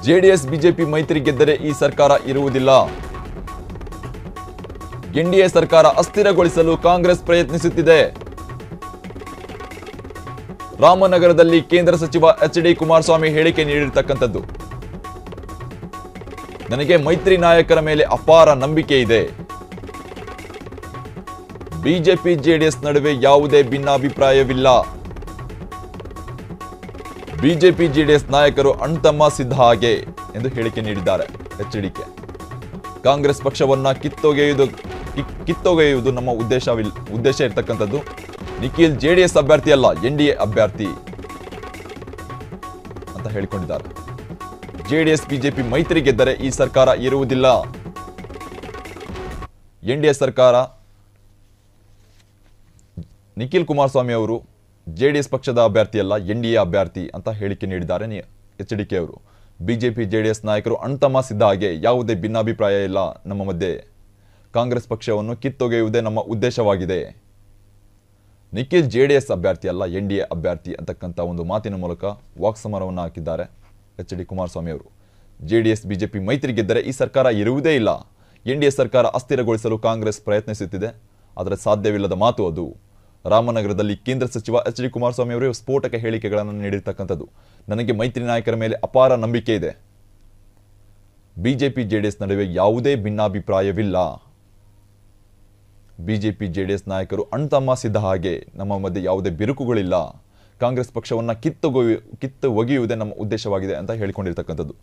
JDS BJP ಮೈತ್ರಿ ಗೆದ್ದರೆ ಈ ಸರ್ಕಾರ ಇರುವುದಿಲ್ಲ ಎನ್ಡಿಎ ಸರ್ಕಾರ ಅಸ್ಥಿರಗೊಳಿಸಲು ಕಾಂಗ್ರೆಸ್ ಪ್ರಯತ್ನಿಸುತ್ತಿದೆ ರಾಮನಗರದಲ್ಲಿ ಕೇಂದ್ರ ಸಚಿವ ಎಚ್ ಡಿ ಕುಮಾರಸ್ವಾಮಿ ಹೇಳಿಕೆ ನೀಡಿರ್ತಕ್ಕಂಥದ್ದು ನನಗೆ ಮೈತ್ರಿ ನಾಯಕರ ಮೇಲೆ ಅಪಾರ ನಂಬಿಕೆ ಇದೆ ಬಿಜೆಪಿ ಜೆಡಿಎಸ್ ನಡುವೆ ಯಾವುದೇ ಭಿನ್ನಾಭಿಪ್ರಾಯವಿಲ್ಲ ಬಿಜೆಪಿ ಜೆಡಿಎಸ್ ನಾಯಕರು ಅಣ್ತಮ್ಮ ಸಿದ್ಧ ಹಾಗೆ ಎಂದು ಹೇಳಿಕೆ ನೀಡಿದ್ದಾರೆ ಎಚ್ಡಿಕೆ ಕಾಂಗ್ರೆಸ್ ಪಕ್ಷವನ್ನ ಕಿತ್ತೊಗೆಯುವುದು ಕಿ- ಕಿತ್ತೊಗೆಯುವುದು ನಮ್ಮ ಉದ್ದೇಶವಿಲ್ಲ ಉದ್ದೇಶ ಇರ್ತಕ್ಕಂಥದ್ದು ನಿಖಿಲ್ ಜೆಡಿಎಸ್ ಅಭ್ಯರ್ಥಿ ಅಲ್ಲ ಎನ್ ಡಿ ಎ ಅಭ್ಯರ್ಥಿ ಅಂತ ಹೇಳಿಕೊಂಡಿದ್ದಾರೆ ಜೆಡಿಎಸ್ ಬಿಜೆಪಿ ಮೈತ್ರಿ ಗೆದ್ದರೆ ಈ ಸರ್ಕಾರ ಇರುವುದಿಲ್ಲ ಎನ್ ಡಿ ಎ ಸರ್ಕಾರ ನಿಖಿಲ್ ಕುಮಾರಸ್ವಾಮಿ ಅವರು ಜೆಡಿಎಸ್ ಪಕ್ಷದ ಅಭ್ಯರ್ಥಿ ಅಲ್ಲ ಎನ್ ಡಿ ಎ ಅಭ್ಯರ್ಥಿ ಅಂತ ಹೇಳಿಕೆ ನೀಡಿದ್ದಾರೆ ಎಚ್ ಡಿ ಕೆ ಅವರು ಬಿಜೆಪಿ ಜೆಡಿಎಸ್ ನಾಯಕರು ಅಣ್ತಮ್ಮ ಸಿದ್ಧ ಹಾಗೆ ಯಾವುದೇ ಭಿನ್ನಾಭಿಪ್ರಾಯ ಇಲ್ಲ ನಮ್ಮ ಮಧ್ಯೆ ಕಾಂಗ್ರೆಸ್ ಪಕ್ಷವನ್ನು ಕಿತ್ತೊಗೆಯುವುದೇ ನಮ್ಮ ಉದ್ದೇಶವಾಗಿದೆ ನಿಖಿಲ್ ಜೆಡಿಎಸ್ ಅಭ್ಯರ್ಥಿ ಅಲ್ಲ ಎನ್ ಡಿ ಎ ಅಭ್ಯರ್ಥಿ ಅಂತಕ್ಕಂಥ ಒಂದು ಮಾತಿನ ಮೂಲಕ ವಾಕ್ಸಮರವನ್ನು ಹಾಕಿದ್ದಾರೆ ಎಚ್ ಡಿ ಕುಮಾರಸ್ವಾಮಿ ಅವರು ಜೆಡಿಎಸ್ ಬಿಜೆಪಿ ಮೈತ್ರಿ ಗೆದ್ದರೆ ಈ ಸರ್ಕಾರ ಇರುವುದೇ ಇಲ್ಲ ಎನ್ ಡಿ ಎ ಸರ್ಕಾರ ಅಸ್ಥಿರಗೊಳಿಸಲು ಕಾಂಗ್ರೆಸ್ ಪ್ರಯತ್ನಿಸುತ್ತಿದೆ ಆದರೆ ಸಾಧ್ಯವಿಲ್ಲದ ಮಾತು ಅದು ರಾಮನಗರದಲ್ಲಿ ಕೇಂದ್ರ ಸಚಿವ ಎಚ್ ಡಿ ಕುಮಾರಸ್ವಾಮಿ ಅವರು ಸ್ಫೋಟಕ ಹೇಳಿಕೆಗಳನ್ನು ನೀಡಿರ್ತಕ್ಕಂಥದ್ದು ನನಗೆ ಮೈತ್ರಿ ನಾಯಕರ ಮೇಲೆ ಅಪಾರ ನಂಬಿಕೆ ಇದೆ ಬಿಜೆಪಿ ಜೆಡಿಎಸ್ ನಡುವೆ ಯಾವುದೇ ಭಿನ್ನಾಭಿಪ್ರಾಯವಿಲ್ಲ ಬಿಜೆಪಿ ಜೆಡಿಎಸ್ ನಾಯಕರು ಅಣ್ತಮ್ಮ ಸಿದ್ಧ ಹಾಗೆ ನಮ್ಮ ಮಧ್ಯೆ ಯಾವುದೇ ಬಿರುಕುಗಳಿಲ್ಲ ಕಾಂಗ್ರೆಸ್ ಪಕ್ಷವನ್ನ ಕಿತ್ತೊಗೆಯು ಕಿತ್ತು ಒಗೆಯುವುದೇ ನಮ್ಮ ಉದ್ದೇಶವಾಗಿದೆ ಅಂತ ಹೇಳಿಕೊಂಡಿರ್ತಕ್ಕಂಥದ್ದು